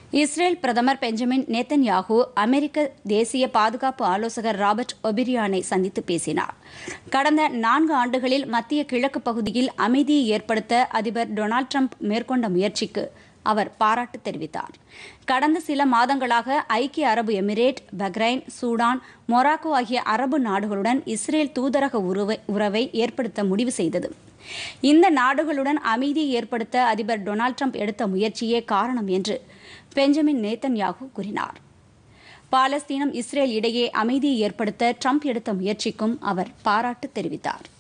Israel பிரதமர் Benjamin Netanyahu அமெரிக்க தேசிய பாதுகாப்பு ஆலோசகர் ராபர்ட் ஒபிரியானை சந்தித்து பேசினார் கடந்த நான்கு ஆண்டுகளில் மத்திய கிழக்கு பகுதியில் அமைதியை ஏற்படுத்த அதிபர் டொனால்டு ட்ரம்ப் மேற்கொண்ட முயற்சிக்கு அவர் பாராட்டு தெரிவித்தார் கடந்த சில மாதங்களாக ஐக்கிய அரபு எமிரேட் பஹ்ரைன் சூடான் மொராக்கோ ஆகிய அரபு நாடுகளுடன் இஸ்ரேல் தூதரக உறவை உறவை ஏற்படுத்த முடிவு செய்தது இந்த நாடுகளுடன் அமைதியை ஏற்படுத்த அதிபர் டொனால்டு ட்ரம்ப் எடுத்த முயற்சியே காரணம் என்று பெஞ்சமின் நேத்தன்யாகு கூறினார் பாலஸ்தீனம் இஸ்ரேல் இடையே அமைதியை ஏற்படுத்த ட்ரம்ப் எடுத்த முயற்சிக்கும் அவர் பாராட்டு தெரிவித்தார்